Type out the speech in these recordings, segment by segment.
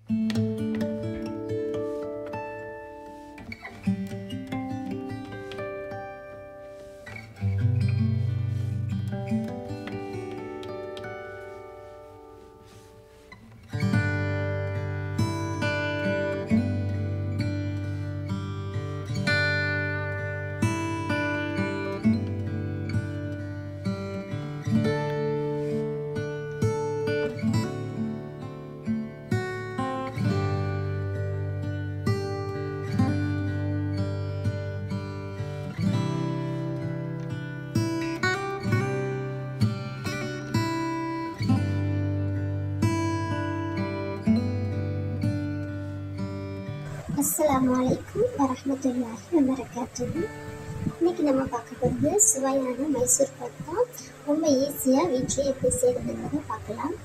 அஸ்ஸலாமு அலைக்கும் வரஹ்மத்துல்லாஹி வபரகாத்துஹு இன்னைக்கு நம்ம பார்க்க போகிறது சுவையான மைசூர் பாக் தான் ரொம்ப ஈஸியாக வீட்டிலே எப்படி செய்கிறதுங்கிறத பார்க்கலாம்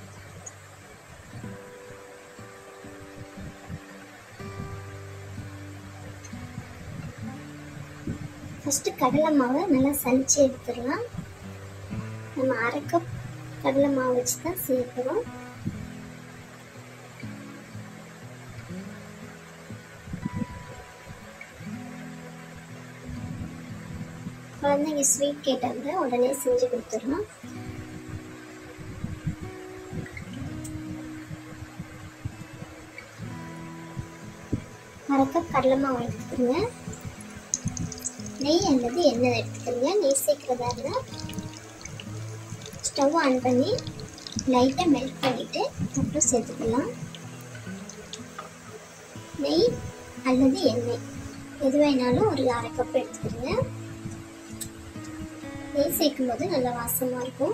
ஃபஸ்ட்டு கடலை மாவை நல்லா சலிச்சு எடுத்துடலாம் நம்ம அரை கப் கடலை மாவு வச்சு தான் செய்ய போகிறோம் குழந்தைங்க ஸ்வீட் கேட்டாங்க உடனே செஞ்சு கொடுத்துடலாம் அரை கப் கடலை மாவு எடுத்துக்கோங்க நெய் அல்லது எண்ணெய் எடுத்துக்கோங்க நெய் சேர்க்குறதா இருந்தால் ஸ்டவ் ஆன் பண்ணி லைட்டாக மெல்ட் பண்ணிவிட்டு அப்புறம் சேர்த்துக்கலாம் நெய் அல்லது எண்ணெய் எது வேணாலும் ஒரு அரை கப் எடுத்துக்கிறேங்க நெய் சேர்க்கும் போது நல்லா வாசமாக இருக்கும்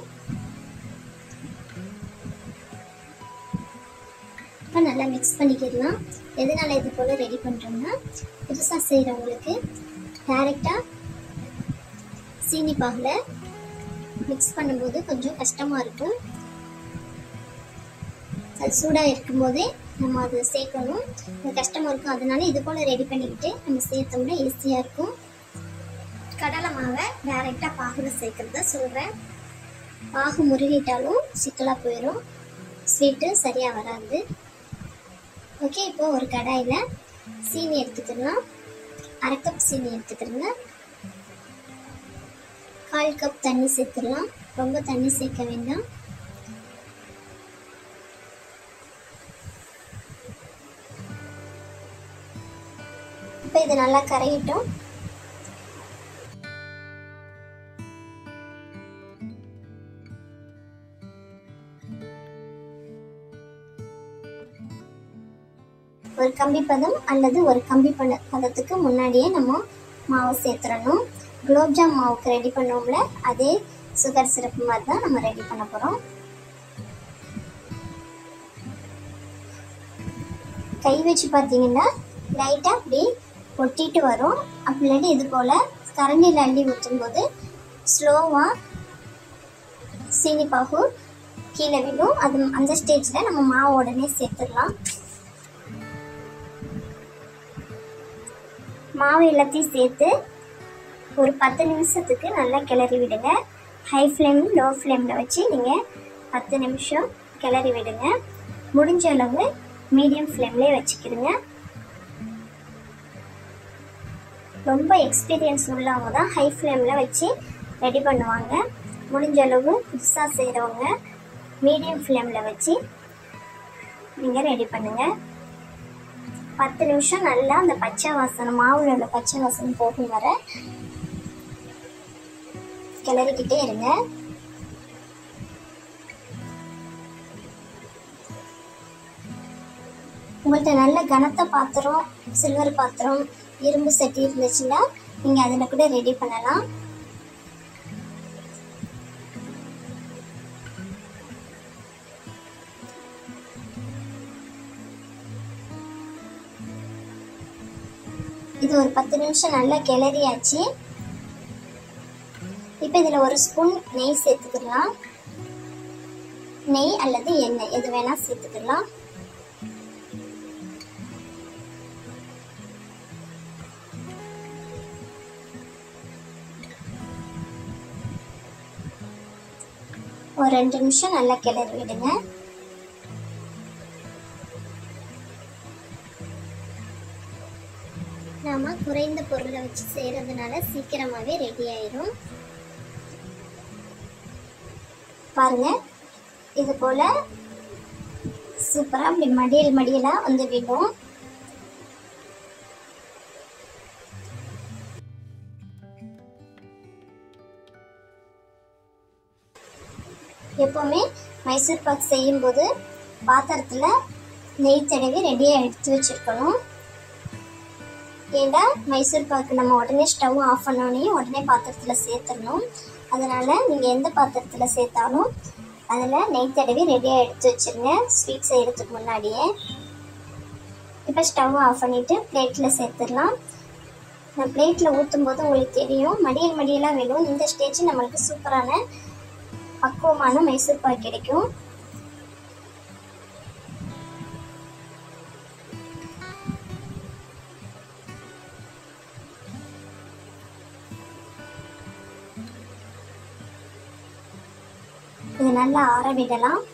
இப்போ நல்லா மிக்ஸ் பண்ணிக்கிடலாம் எதனால் இது போல் ரெடி பண்ணுறோம்னா புதுசாக செய்கிறவங்களுக்கு டேரெக்டாக சீனி பாகில் மிக்ஸ் பண்ணும்போது கொஞ்சம் கஷ்டமாக இருக்கும் அது சூடாக இருக்கும்போதே நம்ம அதை சேர்க்கணும் அது கஷ்டமாக இருக்கும் அதனால இது போல் ரெடி பண்ணிக்கிட்டு நம்ம சேர்த்தோம்னா ஈஸியாக இருக்கும் கடலை மாவை டைரெக்டாக பாகில் சேர்க்குறத சொல்கிறேன் பாகு முருகிட்டாலும் சிக்கலாக போயிடும் ஸ்வீட்டு சரியாக வராது ஓகே இப்போ ஒரு கடாயில் சீனி எடுத்துக்கலாம் அரை கப் சீனி எடுத்துக்கிறேங்க கால் கப் தண்ணி சேர்த்துடலாம் ரொம்ப தண்ணி சேர்க்க வேண்டாம் இப்போ இது நல்லா கரையிட்டோம் ஒரு கம்பி பதம் அல்லது ஒரு கம்பி பத பதத்துக்கு முன்னாடியே நம்ம மாவு சேர்த்துடணும் குலோப்ஜாம் மாவுக்கு ரெடி பண்ணோம்ல அதே சுகர் சிரப்பு மாதிரி தான் நம்ம ரெடி பண்ண போகிறோம் கை வச்சு பார்த்தீங்கன்னா லைட்டாக அப்படி ஒட்டிட்டு வரும் அப்படி இல்லாட்டி இது போல் கரண்டியில் அள்ளி ஊற்றும்போது ஸ்லோவாக சீனி பாகு கீழே விடும் அது அந்த ஸ்டேஜில் நம்ம மாவு உடனே சேர்த்துடலாம் மாவு எல்லாத்தையும் சேர்த்து ஒரு பத்து நிமிஷத்துக்கு நல்லா கிளறி விடுங்க ஹை ஃப்ளேம் லோ ஃப்ளேமில் வச்சு நீங்கள் பத்து நிமிஷம் கிளறி விடுங்க முடிஞ்ச அளவு மீடியம் ஃப்ளேம்லேயே வச்சுக்கிடுங்க ரொம்ப எக்ஸ்பீரியன்ஸ் உள்ளவங்க தான் ஹை ஃப்ளேமில் வச்சு ரெடி பண்ணுவாங்க முடிஞ்ச அளவு புதுசாக செய்கிறவங்க மீடியம் ஃப்ளேமில் வச்சு நீங்கள் ரெடி பண்ணுங்கள் பத்து நிமிஷம் நல்லா அந்த பச்சை வாசனை மாவுல உள்ள பச்சை வாசனை போகும் வர கிளறிக்கிட்டே இருங்க உங்கள்கிட்ட நல்ல கனத்த பாத்திரம் சில்வர் பாத்திரம் இரும்பு சட்டி இருந்துச்சுன்னா நீங்கள் அதில் கூட ரெடி பண்ணலாம் இது ஒரு பத்து நிமிஷம் நல்லா கிளறியாச்சு இப்போ இதில் ஒரு ஸ்பூன் நெய் சேர்த்துக்கலாம் நெய் அல்லது எண்ணெய் எது வேணால் சேர்த்துக்கலாம் ஒரு ரெண்டு நிமிஷம் நல்லா கிளறி விடுங்க குறைந்த பொருளை வச்சு செய்கிறதுனால சீக்கிரமாகவே ரெடி ஆயிரும் பாருங்க இது போல் சூப்பராக அப்படி மடியல் மடியலாக வந்து விடும் எப்போவுமே மைசூர் பாக் செய்யும்போது பாத்திரத்தில் நெய் தடவி ரெடியாக எடுத்து வச்சுருக்கணும் ஏண்டா மைசூர் பாக்கு நம்ம உடனே ஸ்டவ் ஆஃப் பண்ணோடனே உடனே பாத்திரத்தில் சேர்த்துடணும் அதனால் நீங்கள் எந்த பாத்திரத்தில் சேர்த்தாலும் அதில் நெய் தடவி ரெடியாக எடுத்து வச்சுருங்க ஸ்வீட் செய்கிறதுக்கு முன்னாடியே இப்போ ஸ்டவ் ஆஃப் பண்ணிவிட்டு பிளேட்டில் சேர்த்துடலாம் நான் பிளேட்டில் ஊற்றும் போது உங்களுக்கு தெரியும் மடியல் மடியலாக வேணும் இந்த ஸ்டேஜ் நம்மளுக்கு சூப்பரான பக்குவமான மைசூர் பாக் கிடைக்கும் இது நல்லா ஆற விடலாம்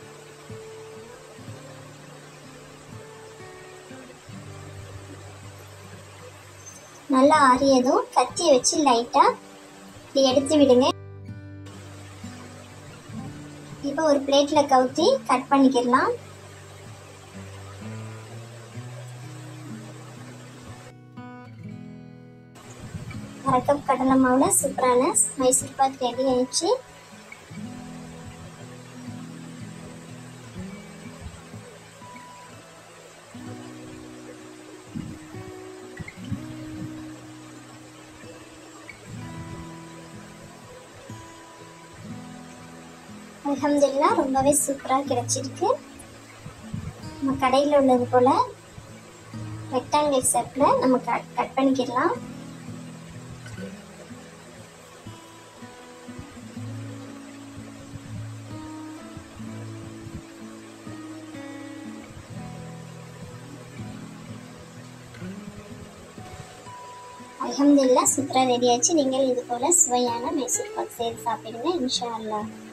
நல்லா ஆறியதும் கத்தியை வச்சு லைட்டாக இப்படி எடுத்து விடுங்க இப்போ ஒரு பிளேட்டில் கவுத்தி கட் பண்ணிக்கிடலாம் அரை கப் கடலை மாவில் சூப்பரான மைசூர் பாக் ரெடி ஆயிடுச்சு அலமதுல்லா ரொம்பவே சூப்பராக கிடச்சிருக்கு நம்ம கடையில் உள்ளது போல் ரெக்டாங்கிள் ஷேப்பில் நம்ம கட் கட் பண்ணிக்கிடலாம் அலமதுல்லா சூப்பராக ரெடி ஆச்சு நீங்கள் இது போல் சுவையான மைசூர் பாக் செய்து சாப்பிடுங்க இன்ஷா அல்லாஹ்